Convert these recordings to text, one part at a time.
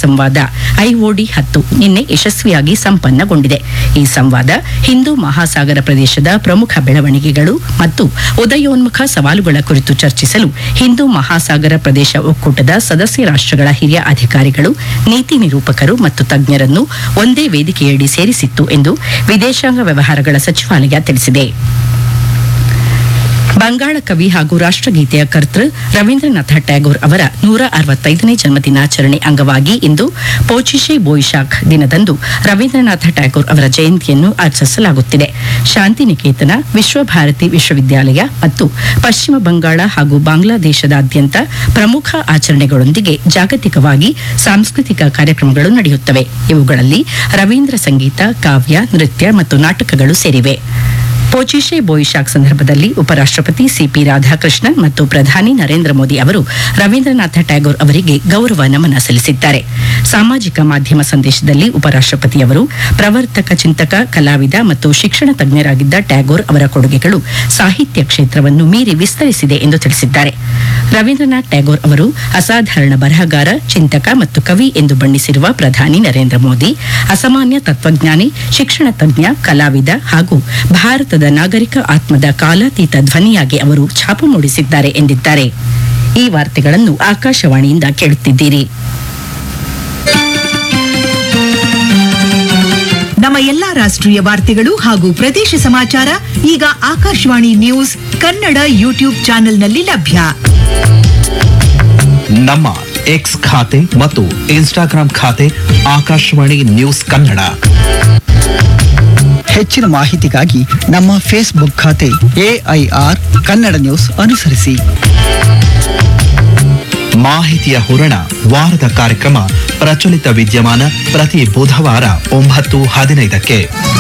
ಸಂವಾದ ಐಒಡಿ ಹತ್ತು ನಿನ್ನೆ ಯಶಸ್ವಿಯಾಗಿ ಸಂಪನ್ನಗೊಂಡಿದೆ ಈ ಸಂವಾದ ಹಿಂದೂ ಮಹಾಸಾಗರ ಪ್ರದೇಶದ ಪ್ರಮುಖ ಬೆಳವಣಿಗೆಗಳು ಮತ್ತು ಉದಯೋನ್ಮುಖ ಸವಾಲುಗಳ ಕುರಿತು ಚರ್ಚಿಸಲು ಹಿಂದೂ ಮಹಾಸಾಗರ ಪ್ರದೇಶ ಒಕ್ಕೂಟದ ಸದಸ್ಯ ರಾಷ್ಟ್ರಗಳ ಹಿರಿಯ ಅಧಿಕಾರಿಗಳು ನೀತಿ ನಿರೂಪಕರು ಮತ್ತು ತಜ್ಞರನ್ನು ಒಂದೇ ವೇದಿಕೆಯಡಿ ಸೇರಿಸಿತ್ತು ಎಂದು ವಿದೇಶಾಂಗ ವ್ಯವಹಾರಗಳ ಸಚಿವಾಲಯ ತಿಳಿಸಿದೆ ಬಂಗಾಳ ಕವಿ ಹಾಗೂ ರಾಷ್ಟ್ರಗೀತೆಯ ಕರ್ತೃ ರವೀಂದ್ರನಾಥ ಟ್ಯಾಗೋರ್ ಅವರ ನೂರ ಅರವತ್ತೈದನೇ ಜನ್ಮದಿನಾಚರಣೆ ಅಂಗವಾಗಿ ಇಂದು ಪೋಚಿಶೆ ಬೋಯಿಶಾಖ್ ದಿನದಂದು ರವೀಂದ್ರನಾಥ ಟ್ಯಾಗೋರ್ ಅವರ ಜಯಂತಿಯನ್ನು ಆಚರಿಸಲಾಗುತ್ತಿದೆ ಶಾಂತಿನಿಕೇತನ ವಿಶ್ವಭಾರತಿ ವಿಶ್ವವಿದ್ಯಾಲಯ ಮತ್ತು ಪಶ್ಚಿಮ ಬಂಗಾಳ ಹಾಗೂ ಬಾಂಗ್ಲಾದೇಶದಾದ್ಯಂತ ಪ್ರಮುಖ ಆಚರಣೆಗಳೊಂದಿಗೆ ಜಾಗತಿಕವಾಗಿ ಸಾಂಸ್ಕೃತಿಕ ಕಾರ್ಯಕ್ರಮಗಳು ನಡೆಯುತ್ತವೆ ಇವುಗಳಲ್ಲಿ ರವೀಂದ್ರ ಸಂಗೀತ ಕಾವ್ಯ ನೃತ್ಯ ಮತ್ತು ನಾಟಕಗಳು ಸೇರಿವೆ ಪೋಚಿಶೆ ಬೋಯಿಶಾಕ್ ಸಂದರ್ಭದಲ್ಲಿ ಉಪರಾಷ್ಟ್ರಪತಿ ಸಿಪಿ ರಾಧಾಕೃಷ್ಣನ್ ಮತ್ತು ಪ್ರಧಾನಿ ನರೇಂದ್ರ ಮೋದಿ ಅವರು ರವೀಂದ್ರನಾಥ ಟ್ಯಾಗೋರ್ ಅವರಿಗೆ ಗೌರವ ನಮನ ಸಲ್ಲಿಸಿದ್ದಾರೆ ಸಾಮಾಜಿಕ ಮಾಧ್ಯಮ ಸಂದೇಶದಲ್ಲಿ ಉಪರಾಷ್ಟ್ರಪತಿಯವರು ಪ್ರವರ್ತಕ ಚಿಂತಕ ಕಲಾವಿದ ಮತ್ತು ಶಿಕ್ಷಣ ತಜ್ಞರಾಗಿದ್ದ ಟ್ಯಾಗೋರ್ ಅವರ ಕೊಡುಗೆಗಳು ಸಾಹಿತ್ಯ ಕ್ಷೇತ್ರವನ್ನು ಮೀರಿ ವಿಸ್ತರಿಸಿದೆ ಎಂದು ತಿಳಿಸಿದ್ದಾರೆ ರವೀಂದ್ರನಾಥ್ ಟ್ಯಾಗೋರ್ ಅವರು ಅಸಾಧಾರಣ ಬರಹಗಾರ ಚಿಂತಕ ಮತ್ತು ಕವಿ ಎಂದು ಬಣ್ಣಿಸಿರುವ ಪ್ರಧಾನಿ ನರೇಂದ್ರ ಮೋದಿ ಅಸಾಮಾನ್ಯ ತತ್ವಜ್ಞಾನಿ ಶಿಕ್ಷಣ ತಜ್ಞ ಕಲಾವಿದ ಹಾಗೂ ಭಾರತದ ನಾಗರಿಕ ಆತ್ಮದ ಕಾಲಾತೀತ ಧ್ವನಿಯಾಗಿ ಅವರು ಛಾಪು ಮೂಡಿಸಿದ್ದಾರೆ ಎಂದಿದ್ದಾರೆ ಈ ವಾರ್ತೆಗಳನ್ನು ಆಕಾಶವಾಣಿಯಿಂದ ಕೇಳುತ್ತಿದ್ದೀರಿ ನಮ್ಮ ಎಲ್ಲಾ ರಾಷ್ಟ್ರೀಯ ವಾರ್ತೆಗಳು ಹಾಗೂ ಪ್ರದೇಶ ಸಮಾಚಾರ ಈಗ ಆಕಾಶವಾಣಿ ನ್ಯೂಸ್ ಕನ್ನಡ ಯೂಟ್ಯೂಬ್ ಚಾನೆಲ್ನಲ್ಲಿ ಲಭ್ಯ ನಮ್ಮ ಎಕ್ಸ್ ಖಾತೆ ಮತ್ತು ಇನ್ಸ್ಟಾಗ್ರಾಂ ಖಾತೆ ಆಕಾಶವಾಣಿ ನ್ಯೂಸ್ ಕನ್ನಡ ಹೆಚ್ಚಿನ ಮಾಹಿತಿಗಾಗಿ ನಮ್ಮ ಫೇಸ್ಬುಕ್ ಖಾತೆ ಎಐಆರ್ ಕನ್ನಡ ನ್ಯೂಸ್ ಅನುಸರಿಸಿ ಮಾಹಿತಿಯ ಹೂರಣ ವಾರದ ಕಾರ್ಯಕ್ರಮ ಪ್ರಚಲಿತ ವಿದ್ಯಮಾನ ಪ್ರತಿ ಬುಧವಾರ ಒಂಬತ್ತು ಹದಿನೈದಕ್ಕೆ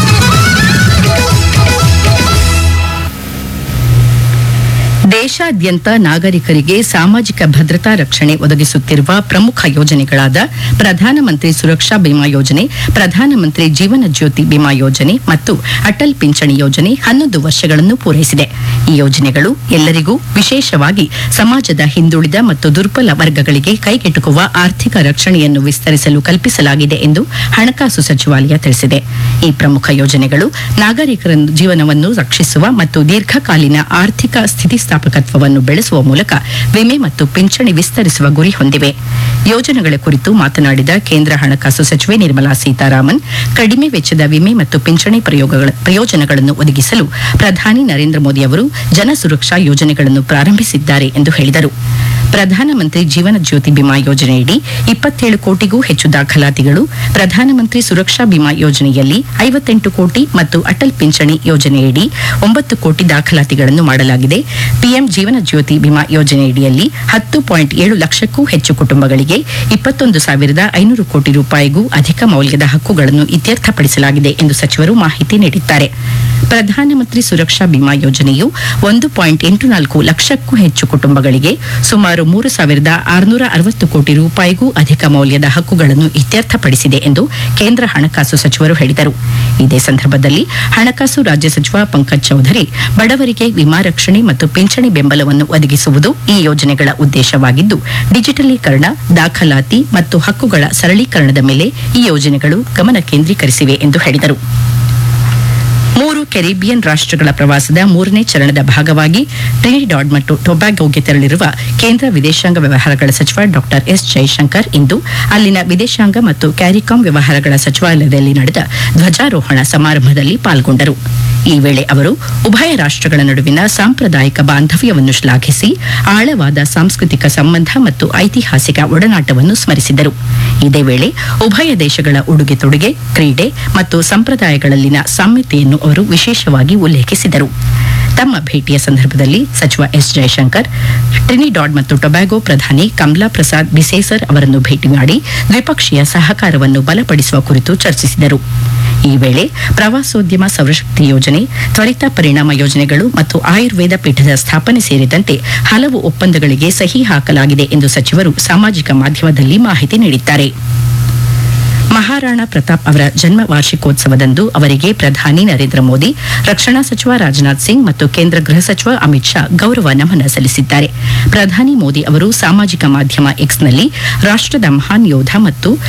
ದೇಶಾದ್ಯಂತ ನಾಗರಿಕರಿಗೆ ಸಾಮಾಜಿಕ ಭದ್ರತಾ ರಕ್ಷಣೆ ಒದಗಿಸುತ್ತಿರುವ ಪ್ರಮುಖ ಯೋಜನೆಗಳಾದ ಪ್ರಧಾನಮಂತ್ರಿ ಸುರಕ್ಷಾ ಬಿಮಾ ಯೋಜನೆ ಪ್ರಧಾನಮಂತ್ರಿ ಜೀವನ ಜ್ಯೋತಿ ಬಿಮಾ ಯೋಜನೆ ಮತ್ತು ಅಟಲ್ ಪಿಂಚಣಿ ಯೋಜನೆ ಹನ್ನೊಂದು ವರ್ಷಗಳನ್ನು ಪೂರೈಸಿದೆ ಈ ಯೋಜನೆಗಳು ಎಲ್ಲರಿಗೂ ವಿಶೇಷವಾಗಿ ಸಮಾಜದ ಹಿಂದುಳಿದ ಮತ್ತು ದುರ್ಬಲ ವರ್ಗಗಳಿಗೆ ಕೈಗೆಟುಕುವ ಆರ್ಥಿಕ ರಕ್ಷಣೆಯನ್ನು ವಿಸ್ತರಿಸಲು ಕಲ್ಪಿಸಲಾಗಿದೆ ಎಂದು ಹಣಕಾಸು ಸಚಿವಾಲಯ ತಿಳಿಸಿದೆ ಈ ಪ್ರಮುಖ ಯೋಜನೆಗಳು ನಾಗರಿಕರ ಜೀವನವನ್ನು ರಕ್ಷಿಸುವ ಮತ್ತು ದೀರ್ಘಕಾಲೀನ ಆರ್ಥಿಕ ಸ್ಥಿತಿಸ್ಥಾಪಕತ್ವವನ್ನು ಬೆಳೆಸುವ ಮೂಲಕ ವಿಮೆ ಮತ್ತು ಪಿಂಚಣಿ ವಿಸ್ತರಿಸುವ ಗುರಿ ಹೊಂದಿವೆ ಯೋಜನೆಗಳ ಕುರಿತು ಮಾತನಾಡಿದ ಕೇಂದ್ರ ಹಣಕಾಸು ಸಚಿವೆ ನಿರ್ಮಲಾ ಸೀತಾರಾಮನ್ ಕಡಿಮೆ ವೆಚ್ಚದ ವಿಮೆ ಮತ್ತು ಪಿಂಚಣಿ ಪ್ರಯೋಗಗಳ ಪ್ರಯೋಜನಗಳನ್ನು ಒದಗಿಸಲು ಪ್ರಧಾನಿ ನರೇಂದ್ರ ಮೋದಿ ಅವರು ಜನ ಸುರಕ್ಷಾ ಯೋಜನೆಗಳನ್ನು ಪ್ರಾರಂಭಿಸಿದ್ದಾರೆ ಎಂದು ಹೇಳಿದರು ಪ್ರಧಾನಮಂತ್ರಿ ಜೀವನ ಜ್ಯೋತಿ ಬಿಮಾ ಯೋಜನೆಯಡಿ ಇಪ್ಪತ್ತೇಳು ಕೋಟಿಗೂ ಹೆಚ್ಚು ದಾಖಲಾತಿಗಳು ಪ್ರಧಾನಮಂತ್ರಿ ಸುರಕ್ಷಾ ಬಿಮಾ ಯೋಜನೆಯಲ್ಲಿ ಐವತ್ತೆಂಟು ಕೋಟಿ ಮತ್ತು ಅಟಲ್ ಪಿಂಚಣಿ ಯೋಜನೆಯಡಿ ಒಂಬತ್ತು ಕೋಟಿ ದಾಖಲಾತಿಗಳನ್ನು ಮಾಡಲಾಗಿದೆ ಪಿಎಂ ಜೀವನ ಜ್ಯೋತಿ ಬಿಮಾ ಯೋಜನೆಯಡಿಯಲ್ಲಿ ಹತ್ತು ಪಾಯಿಂಟ್ ಏಳು ಲಕ್ಷಕ್ಕೂ ಹೆಚ್ಚು ಕುಟುಂಬಗಳಿಗೆ ಇಪ್ಪತ್ತೊಂದು ಸಾವಿರದ ಐನೂರು ಕೋಟಿ ರೂಪಾಯಿಗೂ ಅಧಿಕ ಮೌಲ್ಯದ ಹಕ್ಕುಗಳನ್ನು ಇತ್ಯರ್ಥಪಡಿಸಲಾಗಿದೆ ಎಂದು ಸಚಿವರು ಮಾಹಿತಿ ನೀಡಿದ್ದಾರೆ ಪ್ರಧಾನಮಂತ್ರಿ ಸುರಕ್ಷಾ ಬಿಮಾ ಯೋಜನೆಯು ಒಂದು ಪಾಯಿಂಟ್ ಎಂಟು ನಾಲ್ಕು ಲಕ್ಷಕ್ಕೂ ಹೆಚ್ಚು ಕುಟುಂಬಗಳಿಗೆ ಸುಮಾರು ಮೂರು ಸಾವಿರದ ಆರುನೂರ ಅರವತ್ತು ಕೋಟಿ ರೂಪಾಯಿಗೂ ಅಧಿಕ ಮೌಲ್ಯದ ಹಕ್ಕುಗಳನ್ನು ಇತ್ಯರ್ಥಪಡಿಸಿದೆ ಎಂದು ಕೇಂದ್ರ ಹಣಕಾಸು ಸಚಿವರು ಹೇಳಿದರು ಇದೇ ಸಂದರ್ಭದಲ್ಲಿ ಹಣಕಾಸು ರಾಜ್ಯ ಸಚಿವ ಪಂಕಜ್ ಚೌಧರಿ ಬಡವರಿಗೆ ವಿಮಾ ರಕ್ಷಣೆ ಮತ್ತು ಪಿಂಚಣಿ ಬೆಂಬಲವನ್ನು ಒದಗಿಸುವುದು ಈ ಯೋಜನೆಗಳ ಉದ್ದೇಶವಾಗಿದ್ದು ಡಿಜಿಟಲೀಕರಣ ದಾಖಲಾತಿ ಮತ್ತು ಹಕ್ಕುಗಳ ಸರಳೀಕರಣದ ಮೇಲೆ ಈ ಯೋಜನೆಗಳು ಗಮನ ಕೇಂದ್ರೀಕರಿಸಿವೆ ಎಂದು ಹೇಳಿದರು ಮೂರು ಕೆರಿಬಿಯನ್ ರಾಷ್ಟ್ರಗಳ ಪ್ರವಾಸದ ಮೂರನೇ ಚರಣದ ಭಾಗವಾಗಿ ಟ್ರಿನಿಡಾಡ್ ಮತ್ತು ಟೊಬ್ಯಾಗೊಗೆ ತೆರಳಿರುವ ಕೇಂದ್ರ ವಿದೇಶಾಂಗ ವ್ಯವಹಾರಗಳ ಸಚಿವ ಡಾಕ್ಟರ್ ಎಸ್ ಜೈಶಂಕರ್ ಇಂದು ಅಲ್ಲಿನ ವಿದೇಶಾಂಗ ಮತ್ತು ಕ್ಯಾರಿಕಾಂ ವ್ಯವಹಾರಗಳ ಸಚಿವಾಲಯದಲ್ಲಿ ನಡೆದ ಧ್ವಜಾರೋಹಣ ಸಮಾರಂಭದಲ್ಲಿ ಪಾಲ್ಗೊಂಡರು ಈ ವೇಳೆ ಅವರು ಉಭಯ ರಾಷ್ಟ್ರಗಳ ನಡುವಿನ ಸಾಂಪ್ರದಾಯಿಕ ಬಾಂಧವ್ಯವನ್ನು ಶ್ಲಾಘಿಸಿ ಆಳವಾದ ಸಾಂಸ್ಕೃತಿಕ ಸಂಬಂಧ ಮತ್ತು ಐತಿಹಾಸಿಕ ಒಡನಾಟವನ್ನು ಸ್ಮರಿಸಿದರು ಇದೇ ವೇಳೆ ಉಭಯ ದೇಶಗಳ ಉಡುಗೆ ತೊಡುಗೆ ಕ್ರೀಡೆ ಮತ್ತು ಸಂಪ್ರದಾಯಗಳಲ್ಲಿನ ಸಾಮ್ಯತೆಯನ್ನು ಅವರು ವಿಶೇಷವಾಗಿ ಉಲ್ಲೇಖಿಸಿದರು ತಮ್ಮ ಭೇಟಿಯ ಸಂದರ್ಭದಲ್ಲಿ ಸಚಿವ ಎಸ್ ಜಯಶಂಕರ್ ಟ್ರಿನಿಡಾಡ್ ಮತ್ತು ಟೊಬ್ಯಾಗೊ ಪ್ರಧಾನಿ ಕಮಲಾ ಪ್ರಸಾದ್ ಬಿಸೇಸರ್ ಅವರನ್ನು ಭೇಟಿ ಮಾಡಿ ದ್ವಿಪಕ್ಷೀಯ ಸಹಕಾರವನ್ನು ಬಲಪಡಿಸುವ ಕುರಿತು ಚರ್ಚಿಸಿದರು ಈ ವೇಳೆ ಪ್ರವಾಸೋದ್ಯಮ ಸೌರಶಕ್ತಿ ಯೋಜನೆ ತ್ವರಿತ ಪರಿಣಾಮ ಯೋಜನೆಗಳು ಮತ್ತು ಆಯುರ್ವೇದ ಪೀಠದ ಸ್ಥಾಪನೆ ಸೇರಿದಂತೆ ಹಲವು ಒಪ್ಪಂದಗಳಿಗೆ ಸಹಿ ಹಾಕಲಾಗಿದೆ ಎಂದು ಸಚಿವರು ಸಾಮಾಜಿಕ ಮಾಧ್ಯಮದಲ್ಲಿ ಮಾಹಿತಿ ನೀಡಿದ್ದಾರೆ ಮಹಾರಾಣಾ ಪ್ರತಾಪ್ ಅವರ ಜನ್ಮ ವಾರ್ಷಿಕೋತ್ಸವದಂದು ಅವರಿಗೆ ಪ್ರಧಾನಿ ನರೇಂದ್ರ ಮೋದಿ ರಕ್ಷಣಾ ಸಚಿವ ರಾಜನಾಥ್ ಸಿಂಗ್ ಮತ್ತು ಕೇಂದ್ರ ಗೃಹ ಸಚಿವ ಅಮಿತ್ ಶಾ ಗೌರವ ನಮನ ಸಲ್ಲಿಸಿದ್ದಾರೆ ಪ್ರಧಾನಿ ಮೋದಿ ಅವರು ಸಾಮಾಜಿಕ ಮಾಧ್ಯಮ ಎಕ್ಸ್ನಲ್ಲಿ ರಾಷ್ಟ್ರದ ಮಹಾನ್ ಯೋಧ ಮತ್ತು